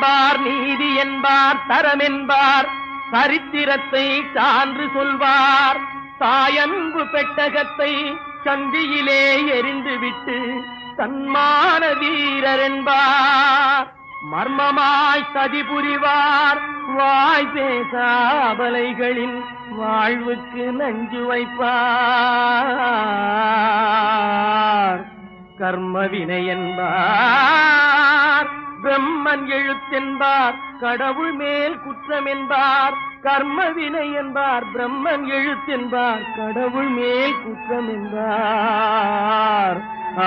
என்பார் நீதி என்பார் தரம் என்பார் சரித்திரத்தை சான்று சொல்வார் தாயன்பு பெட்டகத்தை சந்தியிலே எரிந்துவிட்டு சன்மான வீரர் என்பார் மர்மமாய் சதி புரிவார் வாய் பேசாபலைகளின் வாழ்வுக்கு நஞ்சு வைப்பார் கர்மவினை என்பார் பிரம்மன் எழுத்தென்பார் கடவுள் மேல் குற்றம் என்பார் கர்மவினை என்பார் பிரம்மன் எழுத்தென்பார் கடவுள் மேல் குற்றம் என்பார் ஆ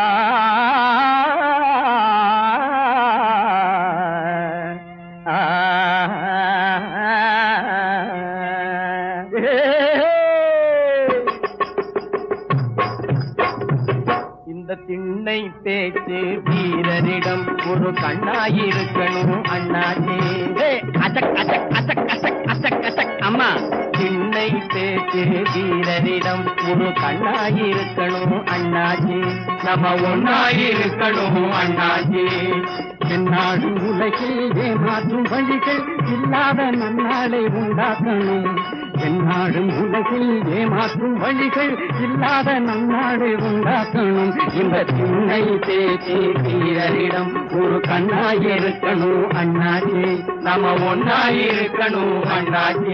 ஆ இந்த திண்ணை பேச்சு வீரரிடம் ஒரு கண்ணாயிருக்கணும் அண்ணாச்சே ஏய், அசக் அசக் அசக் அசக் அசக் அசக் அம்மா திண்ணை பேச்சு வீரரிடம் ஒரு கண்ணாயிருக்கணும் அண்ணாச்சி நம்ம ஒன்னாயிருக்கணும் அண்ணாச்சி என்னாடு உலகில் ஏமாற்றும் வழிகள் இல்லாத நன்னாளை உண்டாக்கணும் என்னாடும் உலகில் ஏமாற்றும் வழிகள் இல்லாத நன்னாளை உண்டாக்கணும் இந்த திண்ணை பேச்சு வீரரிடம் ஒரு கண்ணாயிருக்கணும் அண்ணாச்சி நம்ம ஒன்னாயிருக்கணும் அண்ணாச்சி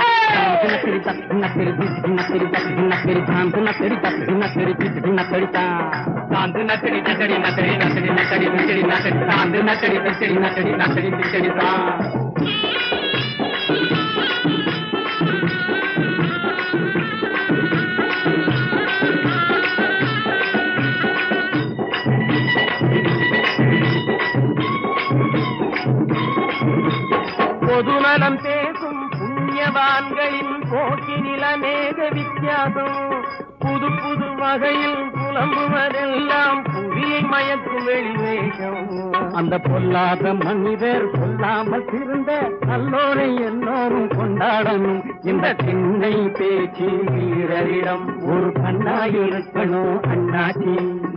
சாந்து நத்தடி நத்தடி நத்தடி நத்தடி நத்தடி நத்தடி நத்தடி சாந்து நத்தடி நத்தடி நத்தடி நத்தடி நத்தடி தான் பொதுநலம் பேசும் புண்ணியவான்களின் போக்கினில் அநேக வித்தியாசம் புது புது வகையில் புலம்புவதெல்லாம் புவியை மயக்கும் வெளிவேஷம் அந்த பொல்லாத மனிதர் கொல்லாமல் திருந்த நல்லோரை எல்லோரும் கொண்டாடணும் இந்த திண்ணை பேச்சு வீரரிடம் ஒரு கண்ணாயிருக்கணும் அண்ணாச்சி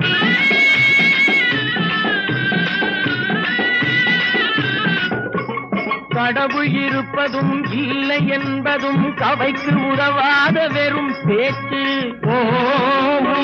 கடவுள் இருப்பதும் இல்லை என்பதும் கவைக்கு உதவாத வெறும் பேச்சு ஓ, ஓ,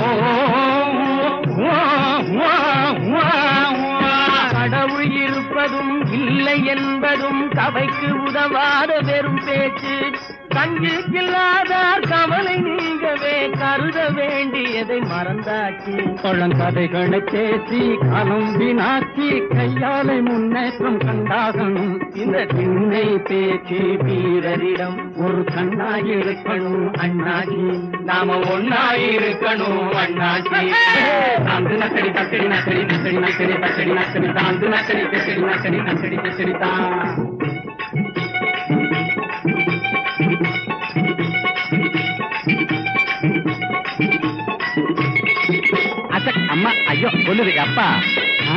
ஓ, ஓ, ஓ, கடவுள் இருப்பதும் இல்லை என்பதும் கவைக்கு உதவாத வெறும் பேச்சு கஞ்சிக்கில்லாதார் கவலை நீங்கவே கருத வேண்டியதை மறந்தாச்சு பழங்கதைகளை பேசி காலம் வீணாக்கி கையாலை முன்னேற்றம் கண்டாகணும் இந்த திண்ணை பேச்சு வீரரிடம் ஒரு கண்ணாயிருக்கணும் அண்ணாச்சி நாம ஒன்னாயிருக்கணும் அண்ணாச்சி தாந்து நக்கடி தக்கடி நக்கடி நக்கடி நக்கடி தக்கடி நக்கடி தாந்து நக்கடி தக்கடி நக்கடி நக்கடி தக்கடி தான் அசக் அம்மா ஐயோ சொல்லுது அப்பா ஆ.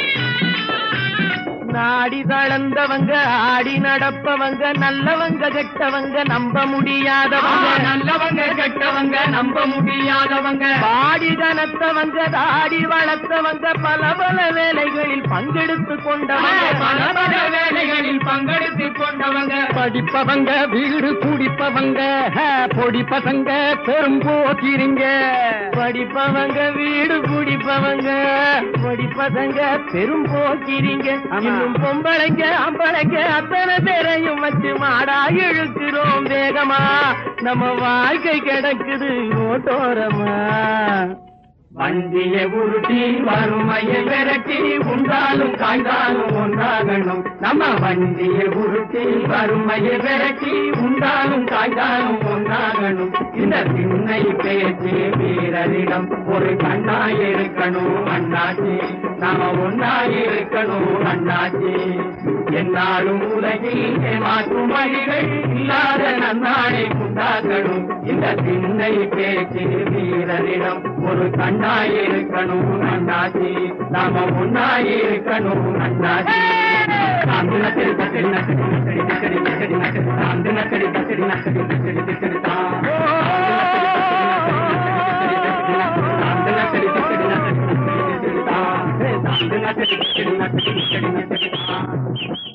நாடி தளர்ந்தவங்க ஆடி நடப்பவங்க நல்லவங்க கெட்டவங்க நம்ப முடியாதவங்க நல்லவங்க கெட்டவங்க நம்ப முடியாதவங்க பாடி கனத்தவங்க தாடி வளர்த்தவங்க பல பல வேலைகளில் பங்கெடுத்து கொண்டவங்க பல பல வேலைகளில் பங்கெடுத்து கொண்டவங்க படிப்பவங்க வீடு குடிப்பவங்க ஹ, பொடி பசங்க பெரும்போக்கிறீங்க படிப்பவங்க வீடு குடிப்பவங்க படிப்பதங்க பெரும் போக்கிறீங்க ஆமா. இன்னும் பொம்பளைங்க அம்பளைங்க அத்தனை பேரையும் வச்சு மாடா இழுக்கிறோம் வேகமா நம்ம வாழ்க்கை கிடக்குது ஓட்டோரமா வண்டிய உருட்டி வறுமையை விரட்டி உண்டாலும் காய்ந்தாலும் ஒன்றாகணும் நம்ம வண்டிய உருட்டி வறுமையை விரட்டி உண்டாலும் காய்ந்தாலும் ஒன்றாகணும் இந்த திண்ணை பேச்சு வீரரிடம் ஒரு கண்ணாயிருக்கணும் அண்ணாச்சி நாம ஒன்னாயிருக்கணும் அண்ணாச்சி என்னாலும் உலகில் ஏமாற்றும் வழிகள் இல்லாத நன்னாளை உண்டாக்கணும் இந்த திண்ணை பேச்சு வீரரிடம் ஒரு கண்ணாயிருக்கணும் அண்ணாச்சி நாம ஒன்னாயிருக்கணும் அண்ணாச்சி சாந்து நக்கடி தக்கடி நக்கடி நக்கடி நக்கடி நக்கடி நக்கடி சாந்து நக்கடி தக்கடி நக்கடி நக்கடி நக்கடி தான் சாந்து நக்கடி தக்கடி நக்கடி நக்கடி நக்கடி தான் சாந்து நக்கடி நச்சடி கிச்சடி நச்சடி கிச்சடி நச்சடி தான்